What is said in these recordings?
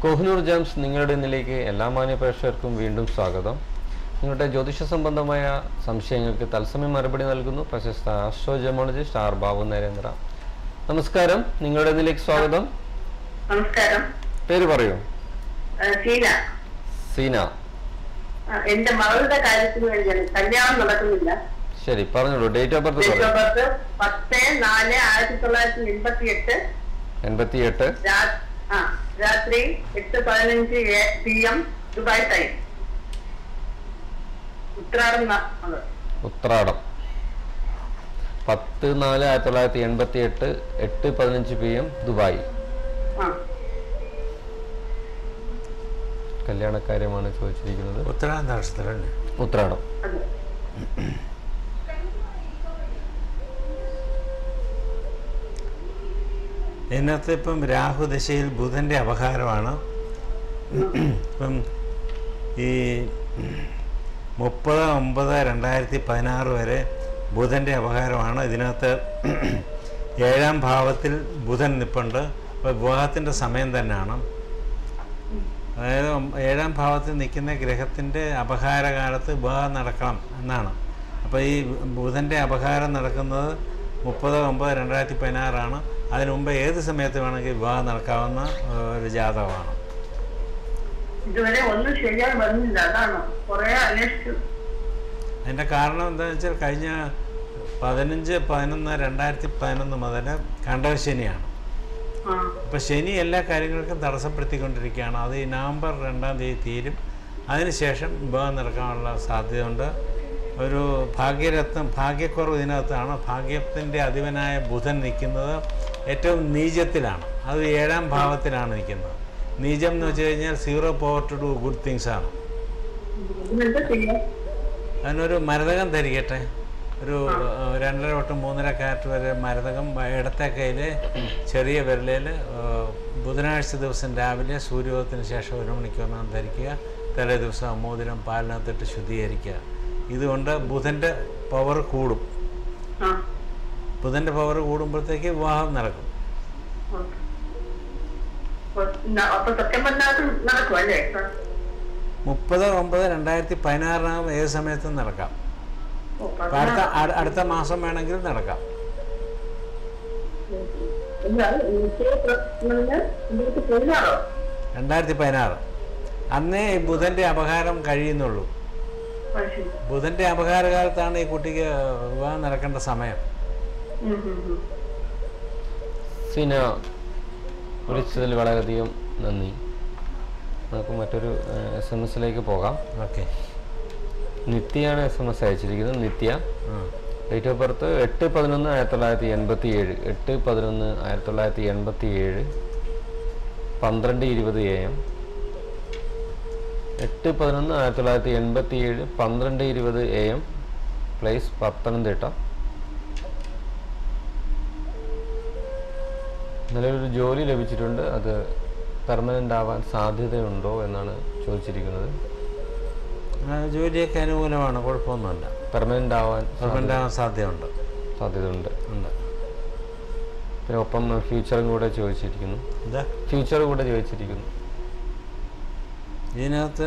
Kohinoor gems നിങ്ങളുടെ ഇന്നിലേക്ക് എല്ലാ മാന്യ പ്രേക്ഷകർക്കും വീണ്ടും സ്വാഗതം നിങ്ങളുടെ ജ്യോതിഷ സംബന്ധമായ സംശയങ്ങൾക്ക് തത്സമയം മറുപടി നൽകുന്നു പ്രശസ്ത ആസ്ട്രോജമോളജിസ്റ്റ് ആർ ബാബു നരേന്ദ്ര നമസ്കാരം നിങ്ങളുടെ ഇന്നിലേക്ക് സ്വാഗതം നമസ്കാരം പേര് പറയൂ ആ, ഷീല സീന ആ, എന്റെ മകളുടെ കാര്യത്തിന് വേണ്ടിയാണ് കല്യാണം നടക്കുന്നില്ല ശരി പറഞ്ഞോളൂ date of birth date of പറയൂ ബർത്ത് പത്ത് നാല് ആയിരത്തി തൊള്ളായിരത്തി എൺപത്തി എട്ട് എൺപത്തി എട്ട് ആ രാത്രി എട്ട് പതിനഞ്ച് P M Dubai time Uthradam ന- അത്. ഉത്രാടം പത്ത് നാല് ആയിരത്തി തൊള്ളായിരത്തി എൺപത്തി എട്ട് എട്ട് പതിനഞ്ച് പി എം ദുബായ് ആ കല്യാണക്കാര്യമാണ് ചോദിച്ചിരിക്കുന്നത് ഉത്തരാന്ത നക്ഷത്രമല്ലേ ഉത്രാടം അത് ഇതിനകത്ത് ഇപ്പം രാഹുദശയിൽ ബുധൻ്റെ അപഹാരമാണ് ഇപ്പം ഈ മുപ്പത് ഒമ്പത് രണ്ടായിരത്തി പതിനാറ് വരെ ബുധൻ്റെ അപഹാരമാണ് ഇതിനകത്ത് ഏഴാം ഭാവത്തിൽ ബുധൻ നിൽപ്പുണ്ട് അപ്പോൾ വിവാഹത്തിൻ്റെ സമയം തന്നെയാണ് അതായത് ഒം- ഏഴാം ഭാവത്തിൽ നിൽക്കുന്ന ഗ്രഹത്തിൻ്റെ അപഹാരകാലത്ത് വിവാഹം നടക്കണം എന്നാണ് അപ്പോൾ ഈ ബുധൻ്റെ അപഹാരം നടക്കുന്നത് മുപ്പത് ഒമ്പത് രണ്ടായിരത്തി പതിനാറാണ് അതിനു മുമ്പ് ഏത് സമയത്ത് വേണമെങ്കിൽ വിവാഹം നടക്കാവുന്ന ഏഹ്, ഒരു ജാതകമാണ് ഇതുവരെ ഒന്നും ശരിയായി വരുന്നില്ല അതാണ് കുറെ അന്വേഷിച്ചു അതിൻ്റെ കാരണം എന്താണെന്ന് വെച്ചാൽ കഴിഞ്ഞ പതിനഞ്ച് പതിനൊന്ന് രണ്ടായിരത്തി പതിനൊന്ന് മുതൽ കണ്ടകശനിയാണ് ആ അപ്പോൾ ശനി എല്ലാ കാര്യങ്ങൾക്കും തടസ്സപ്പെടുത്തിക്കൊണ്ടിരിക്കുകയാണ് അത് ഈ നവംബർ രണ്ടാം തീയതി തീരും അതിനുശേഷം വിവാഹം നടക്കാനുള്ള സാധ്യതയുണ്ട് ഒരു ഭാഗ്യരത്നം ഭാഗ്യക്കുറവ് ഇതിനകത്താണ് ഭാഗ്യത്തിൻ്റെ അധിപനായ ബുധൻ നിൽക്കുന്നത് ഏറ്റവും നീചത്തിലാണ് അത് ഏഴാം ഭാവത്തിലാണ് നിൽക്കുന്നത് നീചം എന്ന് വെച്ച് കഴിഞ്ഞാൽ zero power to do good things ആണ് ഇതിനെന്താ ചെയ്യാം അതിനൊരു മരതകം ധരിക്കട്ടെ ഒരു ഏഹ്, രണ്ടര തൊട്ട് മൂന്നര കാറ്റ് വരെ മരതകം വ- ഇടത്തെ കയ്യിൽ ചെറിയ വിരലിൽ ബുധനാഴ്ച ദിവസം രാവിലെ സൂര്യോദയത്തിന് ശേഷം ഒരു മണിക്കൂറിനകം ധരിക്കുക തലേ ദിവസം മോതിരം പാലിനകത്തിട്ട് ശുദ്ധീകരിക്കുക ഇതുകൊണ്ട് ബുധൻ്റെ പവർ കൂടും ആ ബുധൻ്റെ പവർ കൂടുമ്പോഴത്തേക്ക് വിവാഹം നടക്കും ഓക്കെ. അപ്പൊ ന- അപ്പൊ സെപ്റ്റംബറിനകത്ത് നടക്കും അല്ലേ മുപ്പത് ഒമ്പത് രണ്ടായിരത്തി പതിനാറിനകം ഏത് സമയത്തും നടക്കാം ഓ, അപ്പോൾ അടുത്ത അ- അടുത്ത മാസം വേണമെങ്കിൽ നടക്കാം എന്താ എനിക്ക് പ്രശ്നമില്ല ഇതിലേക്ക് പോകാറോ രണ്ടായിരത്തി പതിനാറ് അന്നേ ഈ ബുധൻ്റെ അപഹാരം കഴിയുന്നുള്ളൂ അത് ശരി. ബുധൻ്റെ അപഹാരകാലത്താണ് ഈ കുട്ടിക്ക് വിവാഹം നടക്കേണ്ട സമയം ഉം, ഉം, ഉം. സീന വിളിച്ചതിൽ വളരെയധികം നന്ദി നമുക്ക് മറ്റൊരു എസ് എം എസിലേക്ക് പോകാം ഓക്കെ നിത്യയാണ് എസ് എം എസ് അയച്ചിരിക്കുന്നത് നിത്യ ഡേറ്റ് ഓഫ് ബർത്ത് എട്ട് പതിനൊന്ന് ആയിരത്തി തൊള്ളായിരത്തി എൺപത്തി ഏഴ് എട്ട് പതിനൊന്ന് ആയിരത്തി തൊള്ളായിരത്തി എൺപത്തി ഏഴ് പന്ത്രണ്ട് ഇരുപത് എ എം എട്ട് പതിനൊന്ന് ആയിരത്തി തൊള്ളായിരത്തി എൺപത്തി ഏഴ് പന്ത്രണ്ട് ഇരുപത് എ എം പ്ലേസ് പത്തനംതിട്ട നിലവിലൊരു ജോലി ലഭിച്ചിട്ടുണ്ട് അത് പെർമനൻ്റ് ആവാൻ സാധ്യതയുണ്ടോ എന്നാണ് ചോദിച്ചിരിക്കുന്നത് ജോലിയൊക്കെ അനുകൂലമാണ് കുഴപ്പമൊന്നുമില്ല പെർമനൻ്റ് ആവാൻ ഗവൺമെൻറ് ആവാൻ സാധ്യതയുണ്ട് സാധ്യതയുണ്ട് ഉണ്ട് പിന്നെ ഒപ്പം ഫ്യൂച്ചറും കൂടെ ചോദിച്ചിരിക്കുന്നു എന്താ ഫ്യൂച്ചർ കൂടെ ചോദിച്ചിരിക്കുന്നു ഇതിനകത്ത്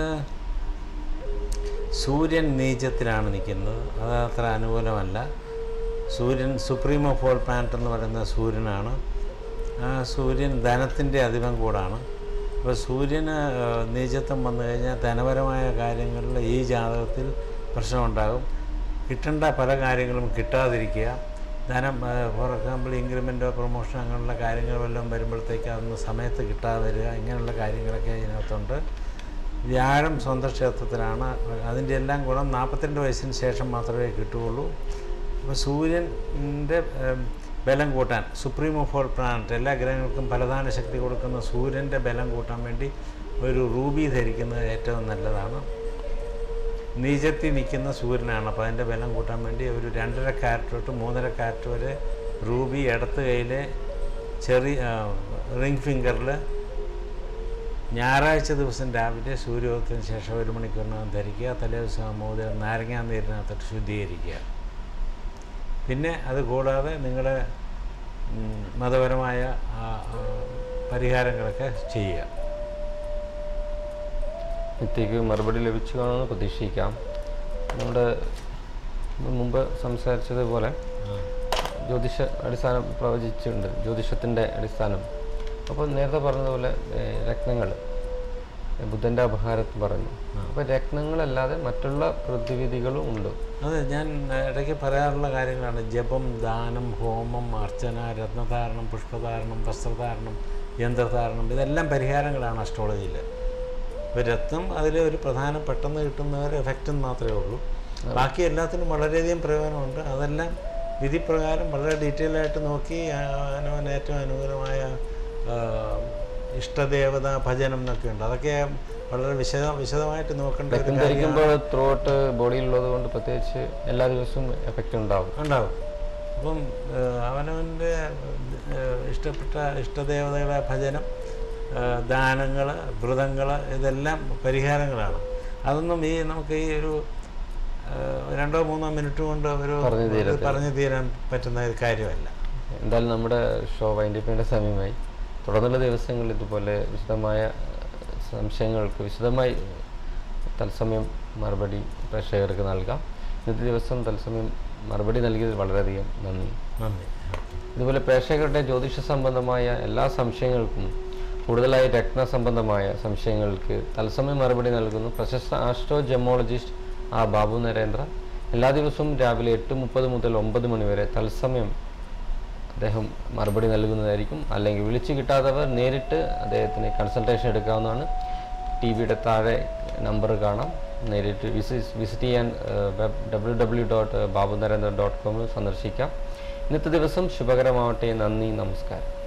സൂര്യൻ നീചത്തിലാണ് നിൽക്കുന്നത് അത് അത്ര അനുകൂലമല്ല സൂര്യൻ സുപ്രീമോ ഫോൾ പ്ലാനറ്റ് എന്ന് പറയുന്ന സൂര്യനാണ് ആ സൂര്യൻ ധനത്തിൻ്റെ അധിപം കൂടാണ് അപ്പോൾ സൂര്യന് ആ, നീചത്വം വന്നു കഴിഞ്ഞാൽ ധനപരമായ കാര്യങ്ങളിൽ ഈ ജാതകത്തിൽ പ്രശ്നമുണ്ടാകും കിട്ടേണ്ട പല കാര്യങ്ങളും കിട്ടാതിരിക്കുക ധനം ഫോർ എക്സാമ്പിൾ ഇൻക്രിമെൻറ്റോ പ്രൊമോഷൻ അങ്ങനെയുള്ള കാര്യങ്ങൾ വല്ലതും വരുമ്പോഴത്തേക്ക് അതൊന്ന് സമയത്ത് കിട്ടാതെ വരിക ഇങ്ങനെയുള്ള കാര്യങ്ങളൊക്കെ ഇതിനകത്തുണ്ട് വ്യാഴം സ്വന്തം ക്ഷേത്രത്തിലാണ് അതിൻ്റെ എല്ലാം ഗുണം നാൽപ്പത്തിരണ്ട് വയസ്സിന് ശേഷം മാത്രമേ കിട്ടുകയുള്ളൂ അപ്പോൾ സൂര്യൻ്റെ ബലം കൂട്ടാൻ സുപ്രീമോ ഫോൾ പ്ലാനറ്റ് എല്ലാ ഗ്രഹങ്ങൾക്കും ഫലദാന ശക്തി കൊടുക്കുന്ന സൂര്യൻ്റെ ബലം കൂട്ടാൻ വേണ്ടി ഒരു റൂബി ധരിക്കുന്നത് ഏറ്റവും നല്ലതാണ് നീചത്തിൽ നിൽക്കുന്ന സൂര്യനാണ് അപ്പോൾ അതിൻ്റെ ബലം കൂട്ടാൻ വേണ്ടി ഒരു രണ്ടര കാരറ്റ് തൊട്ട് മൂന്നര കാരറ്റ് വരെ റൂബി ഇടത്ത് കയ്യിലെ ചെറിയ റിംഗ് ഫിംഗറിൽ ഞായറാഴ്ച ദിവസം രാവിലെ സൂര്യോദയത്തിന് ശേഷം ഒരു മണിക്കൂറിനകം ധരിക്കുക തലേ ദിവസം മോതിരം നാരങ്ങാ നീരിനകത്തിട്ട് ശുദ്ധീകരിക്കുക പിന്നെ അത് കൂടാതെ നിങ്ങളുടെ ഉം, മതപരമായ ആ, ആ, പരിഹാരങ്ങളൊക്കെ ചെയ്യുക നിത്യയ്ക്ക് മറുപടി ലഭിച്ചു കാണുമെന്ന് പ്രതീക്ഷിക്കാം നമ്മുടെ മുമ്പ് സംസാരിച്ചതുപോലെ ജ്യോതിഷ അടിസ്ഥാനം പ്രവചിച്ചിട്ടുണ്ട് ജ്യോതിഷത്തിൻ്റെ അടിസ്ഥാനം അപ്പോൾ നേരത്തെ പറഞ്ഞതുപോലെ രത്നങ്ങൾ ബുദ്ധൻ്റെ അപഹാരത്തിൽ പറഞ്ഞു അപ്പോൾ രത്നങ്ങളല്ലാതെ മറ്റുള്ള പ്രതിവിധികളും ഉണ്ട് അതെ ഞാൻ ഇടയ്ക്ക് പറയാറുള്ള കാര്യങ്ങളാണ് ജപം ദാനം ഹോമം അർച്ചന രത്നധാരണം പുഷ്പധാരണം വസ്ത്രധാരണം യന്ത്രധാരണം ഇതെല്ലാം പരിഹാരങ്ങളാണ് അസ്ട്രോളജിയിൽ ഇപ്പോൾ രത്നം അതിൽ ഒരു പ്രധാന പെട്ടെന്ന് കിട്ടുന്ന ഒരു എഫക്റ്റ് മാത്രമേ ഉള്ളൂ ബാക്കി എല്ലാത്തിനും വളരെയധികം പ്രയോജനമുണ്ട് അതെല്ലാം വിധിപ്രകാരം വളരെ ഡീറ്റെയിൽ ആയിട്ട് നോക്കി ആ, അവനവന് ഏറ്റവും അനുകൂലമായ ആ, ഇഷ്ടദേവത ഭജനം എന്നൊക്കെ ഉണ്ട് അതൊക്കെ വളരെ വിശദ വിശദമായിട്ട് നോക്കേണ്ട ഒരു രക്തം കാര്യമാണ് ധരിക്കുമ്പോൾ ത്രോട്ട് ബോഡിയിലുള്ളത് കൊണ്ട് പ്രത്യേകിച്ച് എല്ലാ ദിവസവും എഫക്റ്റ് ഉണ്ടാവും ഉണ്ടാവും അപ്പം ഏഹ്, അവനവൻ്റെ ഏഹ്, ഇഷ്ടപ്പെട്ട ഇഷ്ടദേവതകളെ ഭജനം ദാനങ്ങൾ വ്രതങ്ങൾ ഇതെല്ലാം പരിഹാരങ്ങളാണ് അതൊന്നും ഈ നമുക്ക് ഈ ഒരു ഏഹ്, രണ്ടോ മൂന്നോ മിനിറ്റ് കൊണ്ട് ഒരു പറഞ്ഞു തീരത്തില്ല. ഇത് പറഞ്ഞു തീരാൻ പറ്റുന്ന ഒരു കാര്യമല്ല എന്തായാലും നമ്മുടെ ഷോ വൈൻഡിപ്പിൻ്റെ സമയമായി തുടർന്നുള്ള ദിവസങ്ങളിൽ ഇതുപോലെ വിശദമായ ഏഹ്, സംശയങ്ങൾക്ക് വിശദമായി തത്സമയം മറുപടി പ്രേക്ഷകർക്ക് നൽകാം ഇന്നത്തെ ദിവസം തത്സമയം മറുപടി നൽകിയതിൽ വളരെയധികം നന്ദി നന്ദി ഇതുപോലെ പ്രേക്ഷകരുടെ ജ്യോതിഷ സംബന്ധമായ എല്ലാ സംശയങ്ങൾക്കും കൂടുതലായി രത്ന സംബന്ധമായ സംശയങ്ങൾക്ക് തത്സമയം മറുപടി നൽകുന്നു പ്രശസ്ത ആസ്ട്രോ ജമോളജിസ്റ്റ് ആ ബാബു നരേന്ദ്ര എല്ലാ ദിവസവും രാവിലെ എട്ട് മുപ്പത് മുതൽ ഒമ്പത് മണി വരെ തത്സമയം അദ്ദേഹം മറുപടി നൽകുന്നതായിരിക്കും അല്ലെങ്കിൽ വിളിച്ചു കിട്ടാത്തവർ നേരിട്ട് അദ്ദേഹത്തിന് കൺസൾട്ടേഷൻ എടുക്കാവുന്നതാണ് ടി വിയുടെ താഴെ നമ്പർ കാണാം നേരിട്ട് വിസിറ്റ് വിസിറ്റ് ചെയ്യാൻ web W W dot Babu Narendra dot കോമിൽ സന്ദർശിക്കാം ഇന്നത്തെ ദിവസം ശുഭകരമാവട്ടെ നന്ദി നമസ്കാരം